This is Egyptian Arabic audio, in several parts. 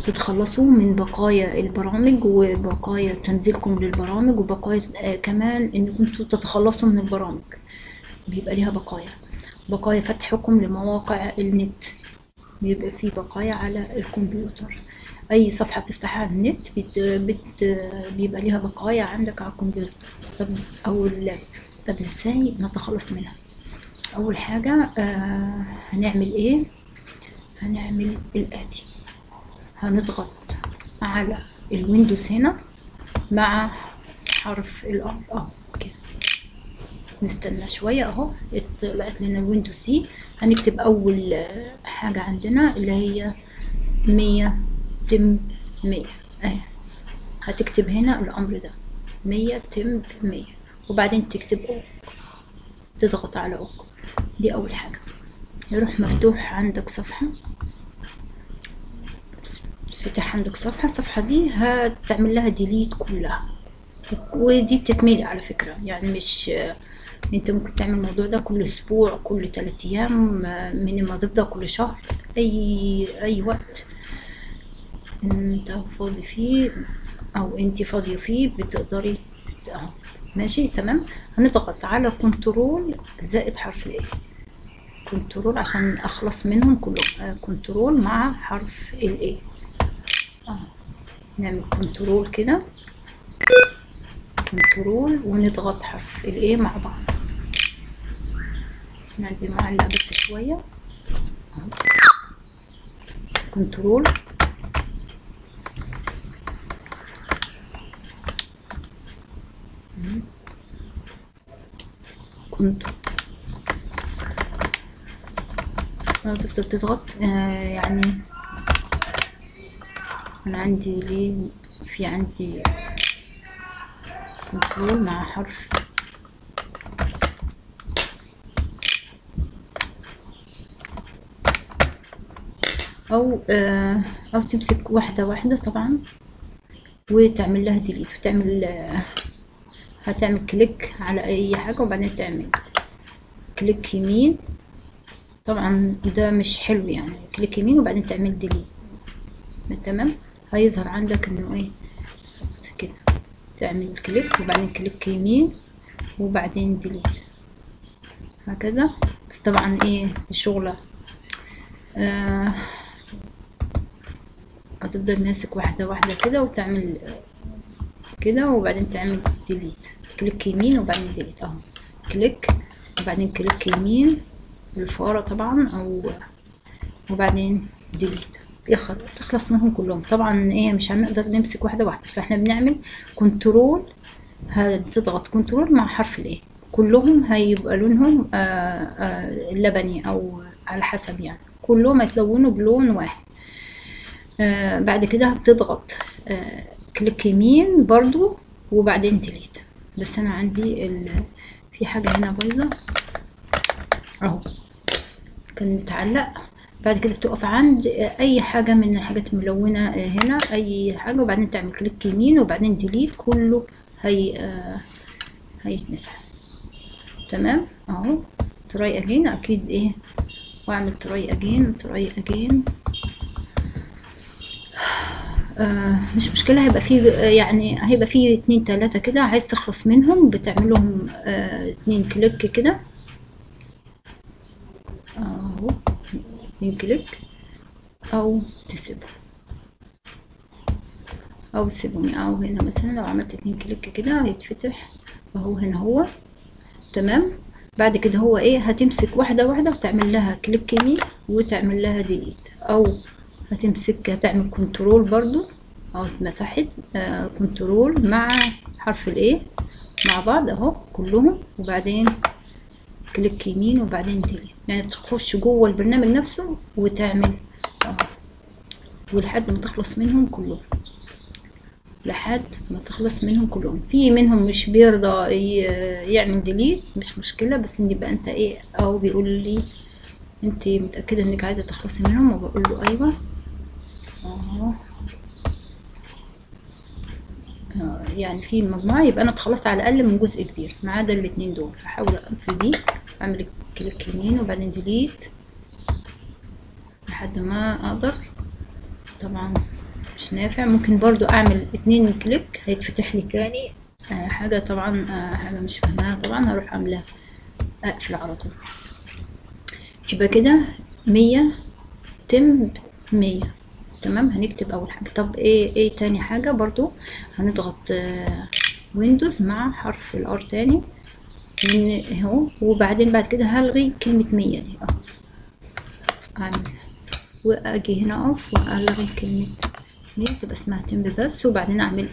تتخلصوا من بقايا البرامج وبقايا تنزيلكم للبرامج وبقايا آه، كمان انكم انتوا تتخلصوا من البرامج بيبقى ليها بقايا بقايا فتحكم لمواقع النت بيبقى في بقايا على الكمبيوتر اي صفحة بتفتحها على النت بت... بت... بيبقى ليها بقايا عندك على الكمبيوتر طب او اللاب طب ازاي نتخلص منها اول حاجة آه هنعمل ايه هنعمل الاتي هنضغط على الويندوز هنا مع حرف الار اه كده نستنى شوية اهو طلعت لنا الويندوز سي هنكتب اول آه، حاجة عندنا اللي هي مية تم مية اهي هتكتب هنا الامر ده مية تم مية وبعدين تكتب اوك تضغط على اوك دي اول حاجة يروح مفتوح عندك صفحة تفتح عندك صفحة الصفحة دي هتعمل لها ديليت كلها ودي بتتملي على فكرة يعني مش انت ممكن تعمل الموضوع ده كل اسبوع كل تلات ايام من ما تفضى كل شهر اي اي وقت انت فاضي فيه او انت فاضية فيه بتقدري اهو ماشي تمام هنضغط على كنترول زائد حرف الايه كنترول عشان اخلص منهم كلهم آه، كنترول مع حرف الايه اه نعمل كنترول كده كنترول ونضغط حرف الايه مع بعض احنا عندي معلق بس شوية أهو. كنترول مم. كنترول لو تفضل تضغط آه يعني انا عندي ليه في عندي كنترول مع حرف او آه او تمسك واحدة واحدة طبعا وتعمل لها ديليت وتعمل آه هتعمل كليك على اي حاجة وبعدين تعمل كليك يمين طبعا ده مش حلو يعني كليك يمين وبعدين تعمل ديليت تمام هيظهر عندك انه ايه بس كده تعمل كليك وبعدين كليك يمين وبعدين ديليت هكذا بس طبعا ايه الشغلة آه هتفضل ماسك واحدة واحدة كده وتعمل كده وبعدين تعمل ديليت كليك يمين وبعدين ديليت اهو كليك وبعدين كليك يمين الفارة طبعا او وبعدين ديليت ياخد تخلص منهم كلهم طبعا ايه مش هنقدر نمسك واحدة واحدة فاحنا بنعمل كنترول هتضغط كنترول مع حرف الايه كلهم هيبقى لونهم آه آه لبني او على حسب يعني كلهم هيتلونوا بلون واحد آه بعد كده بتضغط آه كليك يمين برضو وبعدين ديليت بس انا عندي ال... في حاجة هنا بايظة اهو كان متعلق بعد كده بتقف عند اي حاجة من الحاجات الملونة هنا اي حاجة وبعدين تعمل كليك يمين وبعدين ديليت كله هي آه هيتمسح تمام اهو تراي اجين اكيد ايه واعمل تراي اجين تراي اجين آه مش مشكلة هيبقى فيه يعني هيبقى فيه اتنين تلاتة كده عايز تخلص منهم بتعملهم آه اتنين كليك كده اهو اتنين كليك او تسيبه او تسيبهم او هنا مثلا لو عملت اتنين كليك كده هيتفتح اهو هنا هو تمام بعد كده هو ايه هتمسك واحدة واحدة وتعمل لها كليك يمين وتعمل لها ديليت او هتمسك هتعمل كنترول برضو او اتمسحت آه كنترول مع حرف الايه مع بعض اهو كلهم وبعدين كليك يمين وبعدين ديليت يعني تخش جوه البرنامج نفسه وتعمل اهو ولحد ما تخلص منهم كلهم لحد ما تخلص منهم كلهم في منهم مش بيرضى يعمل ديليت مش مشكلة بس ان يبقى انت ايه او بيقول لي انت متأكدة انك عايزة تخلصي منهم وبقول له ايوه اهو يعني في مجموعة يبقى انا اتخلصت على الاقل من جزء كبير ما عدا الاتنين دول هحاول في دي اعمل كليك يمين وبعدين ديليت لحد ما اقدر طبعا مش نافع ممكن برضو اعمل اتنين كليك هيتفتح لي تاني آه حاجة طبعا آه حاجة مش فاهماها طبعا هروح عاملة اقفل على طول يبقى كده مية تم مية تمام هنكتب اول حاجة طب ايه ايه تاني حاجة برضو هنضغط آه ويندوز مع حرف الار تاني من اهو وبعدين بعد كده هلغي كلمة مية دي اهو اعمل واجي هنا اقف والغي كلمة دي تبقى اسمها تم بس وبعدين اعمل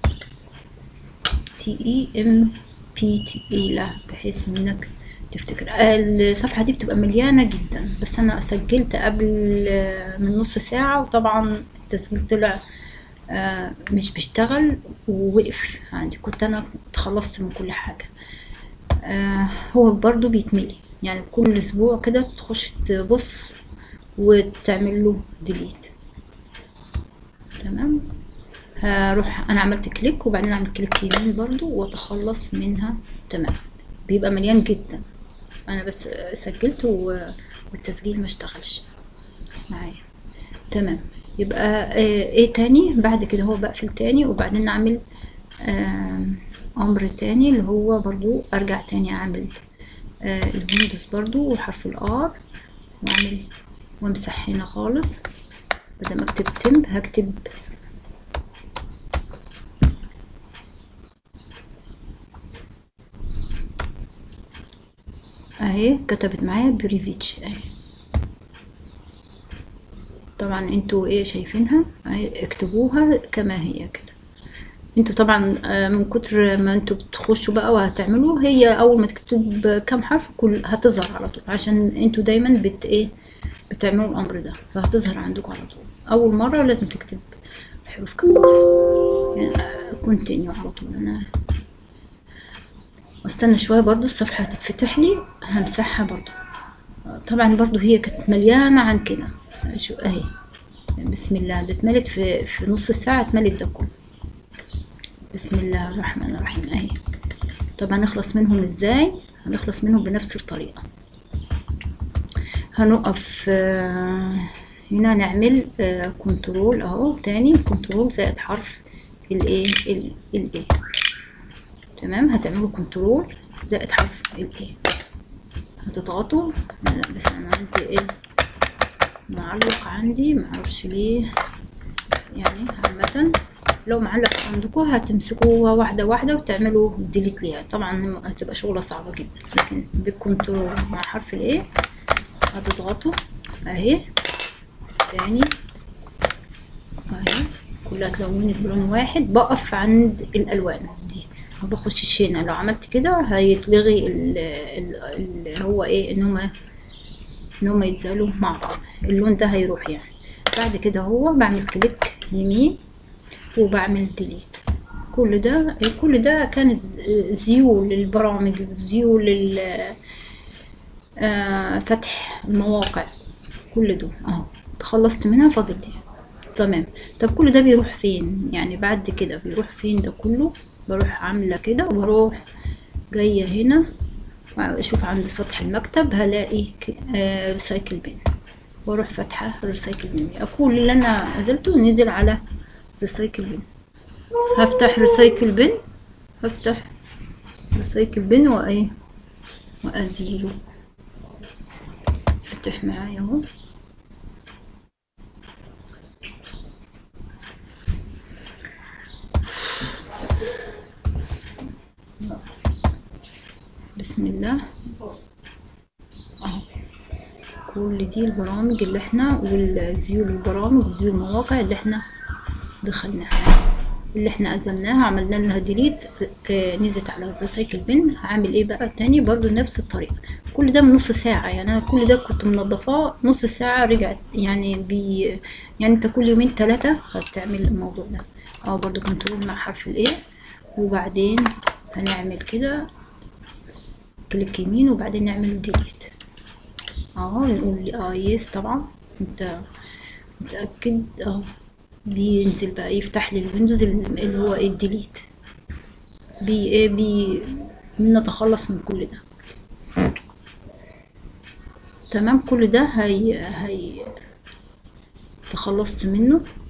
تي اي ام بي تي اي لا بحيث انك تفتكر الصفحة دي بتبقى مليانة جدا بس انا سجلت قبل من نص ساعة وطبعا التسجيل طلع آه مش بيشتغل ووقف عندي كنت انا اتخلصت من كل حاجة آه هو برضو بيتملي يعني كل اسبوع كده تخش تبص وتعمل له ديليت تمام هروح انا عملت كليك وبعدين اعمل كليك يمين برضو واتخلص منها تمام بيبقى مليان جدا انا بس سجلت والتسجيل ما اشتغلش معايا تمام يبقى ايه تاني بعد كده هو بقفل تاني وبعدين اعمل امر تاني اللي هو برضو ارجع تاني اعمل الويندوز برضو وحرف الار واعمل وامسح هنا خالص بدل ما اكتب تم هكتب اهي كتبت معايا بريفيتش اهي طبعا انتوا ايه شايفينها اهي اكتبوها كما هي كده انتوا طبعا من كتر ما انتوا بتخشوا بقى وهتعملوا هي اول ما تكتب كام حرف كل هتظهر على طول عشان انتوا دايما بت ايه بتعملوا الامر ده فهتظهر عندكم على طول اول مره لازم تكتب الحروف كامله يعني كونتينيو على طول انا واستنى شويه برضو الصفحه هتتفتح لي همسحها برضو طبعا برضو هي كانت مليانه عن كده شو اهي بسم الله ده اتملت في في نص ساعه اتملت ده كله بسم الله الرحمن الرحيم اهي طب هنخلص منهم ازاي هنخلص منهم بنفس الطريقه هنقف هنا نعمل كنترول اهو تاني كنترول زائد حرف الايه الايه تمام هتعملوا كنترول زائد حرف الايه هتضغطوا لا بس انا عندي ايه معلق عندي معرفش ليه يعني عامة لو معلق عندكم هتمسكوها واحدة واحدة وتعملوا ديليت ليها طبعا هتبقى شغلة صعبة جدا لكن بالكنترول مع حرف الايه هتضغطوا اهي تاني اهي كلها اتلونت بلون واحد بقف عند الالوان دي ما بخشش هنا لو عملت كده هيتلغي اللي هو ايه ان هما ان هما يتزالوا مع بعض اللون ده هيروح يعني بعد كده هو بعمل كليك يمين وبعمل ديليت كل ده كل ده كان زيو للبرامج زيو لل آه فتح المواقع كل دول اهو اتخلصت منها فاضل دي تمام طب كل ده بيروح فين يعني بعد كده بيروح فين ده كله بروح عاملة كده وبروح جاية هنا اشوف عند سطح المكتب هلاقي آه ريسايكل بين واروح فاتحة ريسايكل بين كل اللي انا نزلته نزل على ريسايكل بين هفتح ريسايكل بين هفتح ريسايكل بين وايه وازيله فتح معايا اهو بسم الله اهو كل دي البرامج اللي احنا والزيول البرامج وزيول المواقع اللي احنا دخلناها اللي احنا ازلناها عملنا لها ديليت اه نزلت على الريسايكل بن هعمل ايه بقى تاني برضو نفس الطريقه كل ده من نص ساعه يعني انا كل ده كنت منظفاه نص ساعه رجعت يعني بي يعني انت كل يومين ثلاثه هتعمل الموضوع ده اه برضو كنترول مع حرف الايه وبعدين هنعمل كده كليك يمين وبعدين نعمل ديليت اهو نقول اه يس طبعا انت متأكد اه بينزل بقى يفتح لي الويندوز اللي هو ايه الديليت بي ايه بي نتخلص من كل ده تمام كل ده هي هي تخلصت منه